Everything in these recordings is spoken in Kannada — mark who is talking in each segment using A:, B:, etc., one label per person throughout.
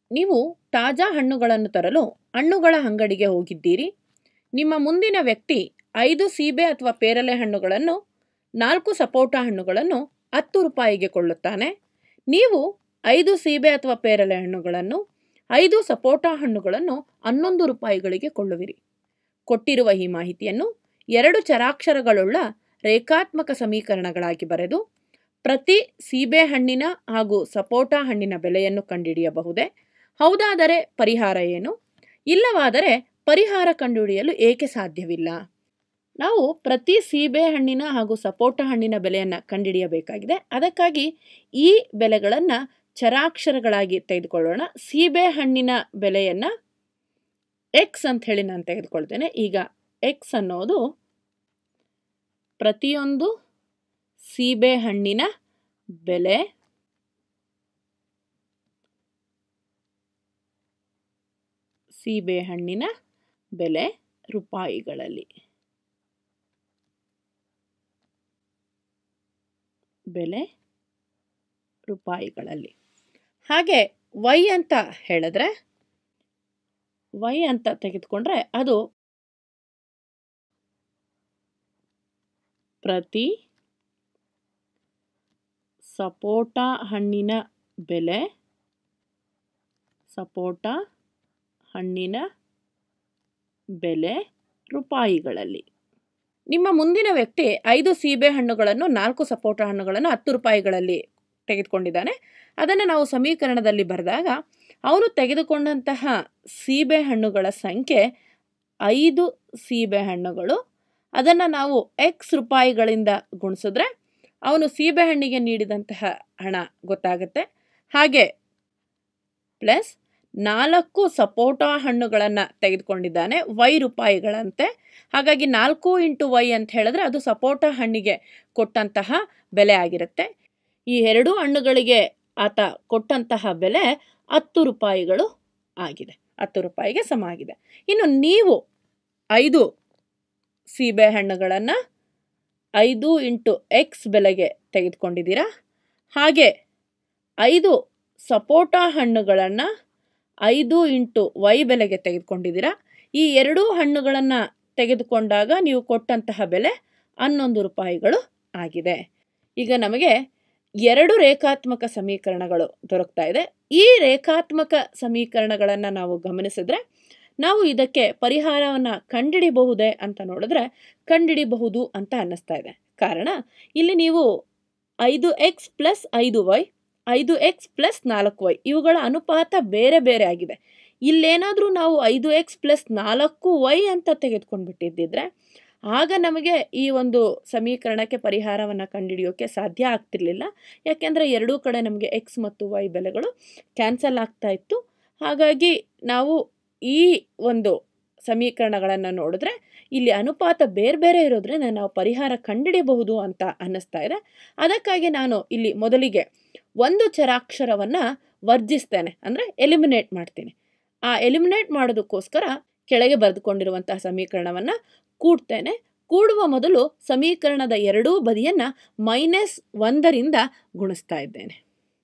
A: ನೀವು ತಾಜಾ ಹಣ್ಣುಗಳನ್ನು ತರಲು ಹಣ್ಣುಗಳ ಅಂಗಡಿಗೆ ಹೋಗಿದ್ದೀರಿ ನಿಮ್ಮ ಮುಂದಿನ ವ್ಯಕ್ತಿ ಐದು ಸೀಬೆ ಅಥವಾ ಪೇರಲೆ ಹಣ್ಣುಗಳನ್ನು ನಾಲ್ಕು ಸಪೋಟ ಹಣ್ಣುಗಳನ್ನು ಹತ್ತು ರೂಪಾಯಿಗೆ ಕೊಳ್ಳುತ್ತಾನೆ ನೀವು ಐದು ಸೀಬೆ ಅಥವಾ ಪೇರಲೆ ಹಣ್ಣುಗಳನ್ನು ಐದು ಸಪೋಟ ಹಣ್ಣುಗಳನ್ನು ಹನ್ನೊಂದು ರೂಪಾಯಿಗಳಿಗೆ ಕೊಳ್ಳುವಿರಿ ಕೊಟ್ಟಿರುವ ಈ ಮಾಹಿತಿಯನ್ನು ಎರಡು ಚರಾಕ್ಷರಗಳುಳ್ಳ ರೇಖಾತ್ಮಕ ಸಮೀಕರಣಗಳಾಗಿ ಬರೆದು ಪ್ರತಿ ಸೀಬೆ ಹಣ್ಣಿನ ಹಾಗೂ ಸಪೋಟ ಹಣ್ಣಿನ ಬೆಲೆಯನ್ನು ಕಂಡುಹಿಡಿಯಬಹುದೇ ಹೌದಾದರೆ ಪರಿಹಾರ ಏನು ಇಲ್ಲವಾದರೆ ಪರಿಹಾರ ಕಂಡುಹಿಡಿಯಲು ಏಕೆ ಸಾಧ್ಯವಿಲ್ಲ ನಾವು ಪ್ರತಿ ಸೀಬೆ ಹಣ್ಣಿನ ಹಾಗೂ ಸಪೋಟ ಹಣ್ಣಿನ ಬೆಲೆಯನ್ನು ಕಂಡುಹಿಡಿಯಬೇಕಾಗಿದೆ ಅದಕ್ಕಾಗಿ ಈ ಬೆಲೆಗಳನ್ನು ಚರಾಕ್ಷರಗಳಾಗಿ ತೆಗೆದುಕೊಳ್ಳೋಣ ಸೀಬೆ ಹಣ್ಣಿನ ಬೆಲೆಯನ್ನು ಎಕ್ಸ್ ಅಂತ ಹೇಳಿ ನಾನು ತೆಗೆದುಕೊಳ್ತೇನೆ ಈಗ ಎಕ್ಸ್ ಅನ್ನೋದು ಪ್ರತಿಯೊಂದು ಸೀಬೆ ಹಣ್ಣಿನ ಬೆಲೆ ಸೀಬೆ ಹಣ್ಣಿನ ಬೆಲೆ ರೂಪಾಯಿಗಳಲ್ಲಿ ಬೆಲೆ ರೂಪಾಯಿಗಳಲ್ಲಿ ಹಾಗೆ ವೈ ಅಂತ ಹೇಳಿದ್ರೆ ವೈ ಅಂತ ತೆಗೆದುಕೊಂಡ್ರೆ ಅದು ಪ್ರತಿ ಸಪೋಟ ಹಣ್ಣಿನ ಬೆಲೆ ಸಪೋಟ ಹಣ್ಣಿನ ಬೆಲೆ ರೂಪಾಯಿಗಳಲ್ಲಿ ನಿಮ್ಮ ಮುಂದಿನ ವ್ಯಕ್ತಿ ಐದು ಸೀಬೆ ಹಣ್ಣುಗಳನ್ನು ನಾಲ್ಕು ಸಪೋಟ ಹಣ್ಣುಗಳನ್ನು ಹತ್ತು ರೂಪಾಯಿಗಳಲ್ಲಿ ತೆಗೆದುಕೊಂಡಿದ್ದಾನೆ ಅದನ್ನು ನಾವು ಸಮೀಕರಣದಲ್ಲಿ ಬರೆದಾಗ ಅವನು ತೆಗೆದುಕೊಂಡಂತಹ ಸೀಬೆ ಹಣ್ಣುಗಳ ಸಂಖ್ಯೆ ಐದು ಸೀಬೆ ಹಣ್ಣುಗಳು ಅದನ್ನು ನಾವು ಎಕ್ಸ್ ರೂಪಾಯಿಗಳಿಂದ ಗುಣಿಸಿದ್ರೆ ಅವನು ಸೀಬೆಹಣ್ಣಿಗೆ ನೀಡಿದಂತಹ ಹಣ ಗೊತ್ತಾಗುತ್ತೆ ಹಾಗೆ ಪ್ಲಸ್ ನಾಲ್ಕು ಸಪೋಟ ಹಣ್ಣುಗಳನ್ನು ತೆಗೆದುಕೊಂಡಿದ್ದಾನೆ ವೈ ರೂಪಾಯಿಗಳಂತೆ ಹಾಗಾಗಿ ನಾಲ್ಕು ಇಂಟು ವೈ ಅಂತ ಹೇಳಿದ್ರೆ ಅದು ಸಪೋಟ ಹಣ್ಣಿಗೆ ಕೊಟ್ಟಂತಹ ಬೆಲೆ ಆಗಿರುತ್ತೆ ಈ ಎರಡೂ ಹಣ್ಣುಗಳಿಗೆ ಆತ ಕೊಟ್ಟಂತಹ ಬೆಲೆ ಹತ್ತು ರೂಪಾಯಿಗಳು ಆಗಿದೆ ಹತ್ತು ರೂಪಾಯಿಗೆ ಸಮ ಆಗಿದೆ ಇನ್ನು ನೀವು ಐದು ಸೀಬೆ ಹಣ್ಣುಗಳನ್ನು ಐದು ಇಂಟು ಎಕ್ಸ್ ಬೆಲೆಗೆ ತೆಗೆದುಕೊಂಡಿದ್ದೀರಾ ಹಾಗೆ ಐದು ಸಪೋಟ ಹಣ್ಣುಗಳನ್ನು ಐದು ಇಂಟು ವೈ ಬೆಲೆಗೆ ತೆಗೆದುಕೊಂಡಿದ್ದೀರಾ ಈ ಎರಡೂ ಹಣ್ಣುಗಳನ್ನು ತೆಗೆದುಕೊಂಡಾಗ ನೀವು ಕೊಟ್ಟಂತಹ ಬೆಲೆ ಹನ್ನೊಂದು ರೂಪಾಯಿಗಳು ಆಗಿದೆ ಈಗ ನಮಗೆ ಎರಡು ರೇಖಾತ್ಮಕ ಸಮೀಕರಣಗಳು ದೊರಕ್ತಾ ಇದೆ ಈ ರೇಖಾತ್ಮಕ ಸಮೀಕರಣಗಳನ್ನು ನಾವು ಗಮನಿಸಿದ್ರೆ ನಾವು ಇದಕ್ಕೆ ಪರಿಹಾರವನ್ನು ಕಂಡಿಡಿಬಹುದೇ ಅಂತ ನೋಡಿದ್ರೆ ಕಂಡಿಡಿಬಹುದು ಅಂತ ಅನ್ನಿಸ್ತಾ ಇದೆ ಕಾರಣ ಇಲ್ಲಿ ನೀವು ಐದು ಎಕ್ಸ್ ಪ್ಲಸ್ ಐದು ವೈ ಐದು ಎಕ್ಸ್ ಪ್ಲಸ್ ನಾಲ್ಕು ವೈ ಇವುಗಳ ಅನುಪಾತ ಬೇರೆ ಬೇರೆ ಆಗಿದೆ ಇಲ್ಲೇನಾದರೂ ನಾವು ಐದು ಎಕ್ಸ್ ಪ್ಲಸ್ ನಾಲ್ಕು ವೈ ಅಂತ ತೆಗೆದುಕೊಂಡ್ಬಿಟ್ಟಿದ್ದಿದ್ರೆ ಆಗ ನಮಗೆ ಈ ಒಂದು ಸಮೀಕರಣಕ್ಕೆ ಪರಿಹಾರವನ್ನು ಕಂಡುಹಿಡಿಯೋಕ್ಕೆ ಸಾಧ್ಯ ಆಗ್ತಿರ್ಲಿಲ್ಲ ಯಾಕೆಂದರೆ ಎರಡೂ ಕಡೆ ನಮಗೆ ಎಕ್ಸ್ ಮತ್ತು ವೈ ಬೆಲೆಗಳು ಕ್ಯಾನ್ಸಲ್ ಆಗ್ತಾ ಇತ್ತು ಹಾಗಾಗಿ ನಾವು ಈ ಒಂದು ಸಮೀಕರಣಗಳನ್ನು ನೋಡಿದ್ರೆ ಇಲ್ಲಿ ಅನುಪಾತ ಬೇರೆ ಬೇರೆ ಇರೋದ್ರಿಂದ ನಾವು ಪರಿಹಾರ ಕಂಡುಹಿಡಿಯಬಹುದು ಅಂತ ಅನ್ನಿಸ್ತಾ ಇದೆ ಅದಕ್ಕಾಗಿ ನಾನು ಇಲ್ಲಿ ಮೊದಲಿಗೆ ಒಂದು ಚರಾಕ್ಷರವನ್ನು ವರ್ಜಿಸ್ತೇನೆ ಅಂದರೆ ಎಲಿಮಿನೇಟ್ ಮಾಡ್ತೀನಿ ಆ ಎಲಿಮಿನೇಟ್ ಮಾಡೋದಕ್ಕೋಸ್ಕರ ಕೆಳಗೆ ಬರೆದುಕೊಂಡಿರುವಂತಹ ಸಮೀಕರಣವನ್ನು ಕೂಡ್ತೇನೆ ಕೂಡುವ ಮೊದಲು ಸಮೀಕರಣದ ಎರಡೂ ಬದಿಯನ್ನು ಮೈನಸ್ ಒಂದರಿಂದ ಗುಣಿಸ್ತಾ ಇದ್ದೇನೆ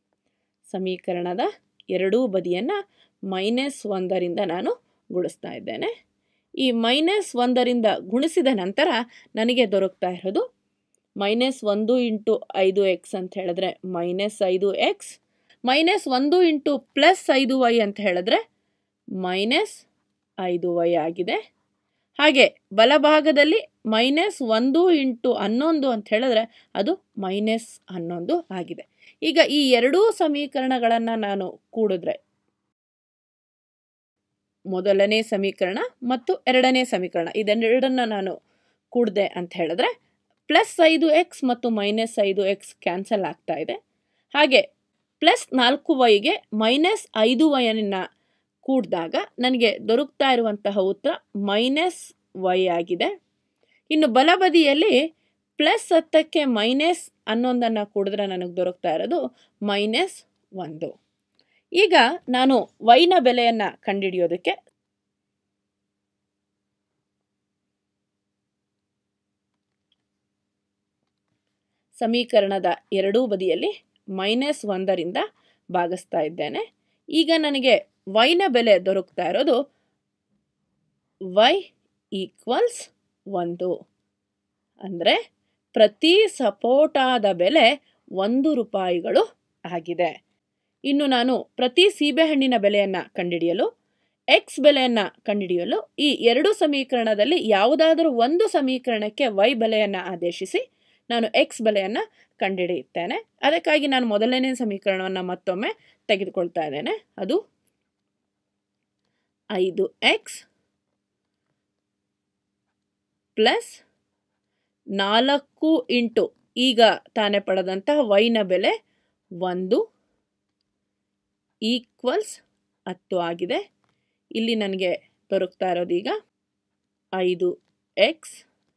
A: ಸಮೀಕರಣದ ಎರಡೂ ಬದಿಯನ್ನು ಮೈನಸ್ ಒಂದರಿಂದ ನಾನು ಗುಣಿಸ್ತಾ ಇದ್ದೇನೆ ಈ ಮೈನಸ್ ಒಂದರಿಂದ ಗುಣಿಸಿದ ನಂತರ ನನಗೆ ದೊರಕ್ತಾ ಇರೋದು ಮೈನಸ್ ಒಂದು ಇಂಟು ಐದು ಎಕ್ಸ್ ಅಂತ ಹೇಳಿದ್ರೆ ಮೈನಸ್ ಐದು ಎಕ್ಸ್ ಮೈನಸ್ ಒಂದು ಇಂಟು ಪ್ಲಸ್ ಐದು ವೈ ಅಂತ ಹೇಳಿದ್ರೆ ಮೈನಸ್ ಐದು ವೈ ಆಗಿದೆ ಹಾಗೆ ಬಲಭಾಗದಲ್ಲಿ ಮೈನಸ್ ಒಂದು ಇಂಟು ಹನ್ನೊಂದು ಅಂತ ಹೇಳಿದ್ರೆ ಅದು ಮೈನಸ್ ಹನ್ನೊಂದು ಆಗಿದೆ ಈಗ ಈ ಎರಡೂ ಸಮೀಕರಣಗಳನ್ನು ನಾನು ಕೂಡಿದ್ರೆ ಮೊದಲನೇ ಸಮೀಕರಣ ಮತ್ತು ಎರಡನೇ ಸಮೀಕರಣ ಇದೆರಡನ್ನು ನಾನು ಕೂಡಿದೆ ಅಂತ ಹೇಳಿದ್ರೆ ಪ್ಲಸ್ ಐದು ಎಕ್ಸ್ ಮತ್ತು ಮೈನಸ್ ಐದು ಎಕ್ಸ್ ಕ್ಯಾನ್ಸಲ್ ಆಗ್ತಾ ಇದೆ ಹಾಗೆ ಪ್ಲಸ್ ನಾಲ್ಕು ವೈಗೆ ಮೈನಸ್ ಐದು ವೈಯನ್ನು ಕೂಡಿದಾಗ ನನಗೆ ದೊರಕ್ತಾ ಇರುವಂತಹ ಉತ್ತರ ಮೈನಸ್ ವೈ ಆಗಿದೆ ಇನ್ನು ಬಲಬದಿಯಲ್ಲಿ ಪ್ಲಸ್ ಹತ್ತಕ್ಕೆ ಮೈನಸ್ ಹನ್ನೊಂದನ್ನು ಕೂಡಿದ್ರೆ ನನಗೆ ದೊರಕ್ತಾ ಇರೋದು ಮೈನಸ್ ಒಂದು ಈಗ ನಾನು ವೈನ ಬೆಲೆಯನ್ನು ಕಂಡುಹಿಡಿಯೋದಕ್ಕೆ ಸಮೀಕರಣದ ಎರಡೂ ಬದಿಯಲ್ಲಿ ಮೈನಸ್ ಒಂದರಿಂದ ಭಾಗಿಸ್ತಾ ಇದ್ದೇನೆ ಈಗ ನನಗೆ ವೈನ ಬೆಲೆ ದೊರಕ್ತಾ ಇರೋದು ವೈ ಈಕ್ವಲ್ಸ್ ಒಂದು ಅಂದರೆ ಪ್ರತಿ ಸಪೋಟಾದ ಬೆಲೆ ಒಂದು ರೂಪಾಯಿಗಳು ಆಗಿದೆ ಇನ್ನು ನಾನು ಪ್ರತಿ ಸೀಬೆಹಣ್ಣಿನ ಬೆಲೆಯನ್ನು ಕಂಡುಹಿಡಿಯಲು ಎಕ್ಸ್ ಬೆಲೆಯನ್ನು ಕಂಡುಹಿಡಿಯಲು ಈ ಎರಡು ಸಮೀಕರಣದಲ್ಲಿ ಯಾವುದಾದರೂ ಒಂದು ಸಮೀಕರಣಕ್ಕೆ ವೈ ಬೆಲೆಯನ್ನು ಆದೇಶಿಸಿ ನಾನು ಎಕ್ಸ್ ಬೆಲೆಯನ್ನು ಕಂಡುಹಿಡಿಯುತ್ತೇನೆ ಅದಕ್ಕಾಗಿ ನಾನು ಮೊದಲನೇ ಸಮೀಕರಣವನ್ನು ಮತ್ತೊಮ್ಮೆ ತೆಗೆದುಕೊಳ್ತಾ ಇದ್ದೇನೆ ಅದು ಐದು ಎಕ್ಸ್ ಪ್ಲಸ್ ನಾಲ್ಕು ಇಂಟು ಈಗ ತಾನೇ ಪಡೆದಂತಹ ವೈನ ಬೆಲೆ ಒಂದು ಈಕ್ವಲ್ಸ್ ಹತ್ತು ಆಗಿದೆ ಇಲ್ಲಿ ನನಗೆ ದೊರಕ್ತಾ ಇರೋದೀಗ ಐದು ಎಕ್ಸ್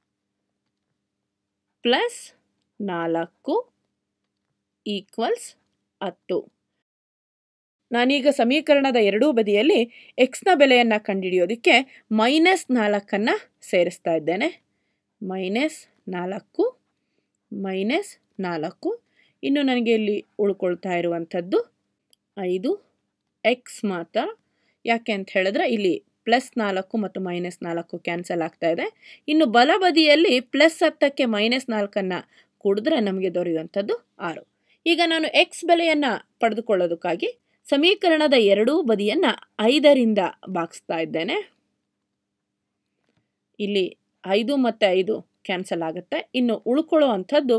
A: ಪ್ಲಸ್ ನಾಲ್ಕು ಈಕ್ವಲ್ಸ್ ಹತ್ತು ನಾನೀಗ ಸಮೀಕರಣದ ಎರಡೂ ಬದಿಯಲ್ಲಿ ಎಕ್ಸ್ನ ಬೆಲೆಯನ್ನು ಕಂಡುಹಿಡಿಯೋದಕ್ಕೆ ಮೈನಸ್ ನಾಲ್ಕನ್ನು ಸೇರಿಸ್ತಾ ಇದ್ದೇನೆ ಮೈನಸ್ ನಾಲ್ಕು ಮೈನಸ್ ನಾಲ್ಕು ಇನ್ನು ನನಗೆ ಇಲ್ಲಿ ಉಳ್ಕೊಳ್ತಾ ಇರುವಂಥದ್ದು ಐದು ಎಕ್ಸ್ ಮಾತ್ರ ಯಾಕೆ ಅಂತ ಹೇಳಿದ್ರೆ ಇಲ್ಲಿ ಪ್ಲಸ್ ನಾಲ್ಕು ಮತ್ತು ಮೈನಸ್ ನಾಲ್ಕು ಕ್ಯಾನ್ಸಲ್ ಆಗ್ತಾ ಇದೆ ಇನ್ನು ಬಲಬದಿಯಲ್ಲಿ ಪ್ಲಸ್ ಹತ್ತಕ್ಕೆ ಮೈನಸ್ ನಾಲ್ಕನ್ನು ಕೂಡಿದ್ರೆ ನಮಗೆ ದೊರೆಯುವಂಥದ್ದು ಆರು ಈಗ ನಾನು ಎಕ್ಸ್ ಬೆಲೆಯನ್ನು ಪಡೆದುಕೊಳ್ಳೋದಕ್ಕಾಗಿ ಸಮೀಕರಣದ ಎರಡೂ ಬದಿಯನ್ನು ಐದರಿಂದ ಬಾಗಿಸ್ತಾ ಇದ್ದೇನೆ ಇಲ್ಲಿ ಐದು ಮತ್ತು ಐದು ಕ್ಯಾನ್ಸಲ್ ಆಗುತ್ತೆ ಇನ್ನು ಉಳ್ಕೊಳ್ಳೋ ಅಂಥದ್ದು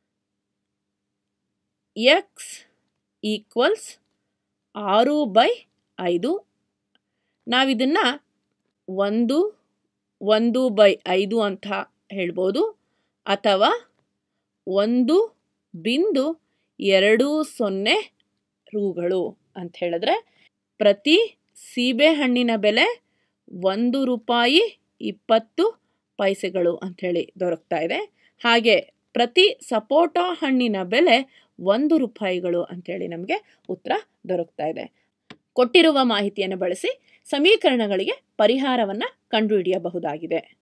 A: ಎಕ್ಸ್ ಈಕ್ವಲ್ಸ್ ಆರು ಬೈ ಐದು ನಾವಿದನ್ನು ಒಂದು ಒಂದು ಬೈ ಐದು ಅಂತ ಹೇಳ್ಬೋದು ಅಥವಾ ಒಂದು ಬಿಂದು ಎರಡು ಸೊನ್ನೆ ರೂಗಳು ಅಂತ ಹೇಳಿದ್ರೆ ಪ್ರತಿ ಸೀಬೆಹಣ್ಣಿನ ಬೆಲೆ ಒಂದು ರೂಪಾಯಿ ಇಪ್ಪತ್ತು ಪೈಸೆಗಳು ಅಂಥೇಳಿ ದೊರಕ್ತಾ ಇದೆ ಹಾಗೆ ಪ್ರತಿ ಸಪೋಟ ಹಣ್ಣಿನ ಬೆಲೆ ಒಂದು ರೂಪಾಯಿಗಳು ಅಂಥೇಳಿ ನಮಗೆ ಉತ್ತರ ದೊರಕ್ತಾ ಇದೆ ಕೊಟ್ಟಿರುವ ಮಾಹಿತಿಯನ್ನು ಬಳಸಿ ಸಮೀಕರಣಗಳಿಗೆ ಪರಿಹಾರವನ್ನು ಕಂಡುಹಿಡಿಯಬಹುದಾಗಿದೆ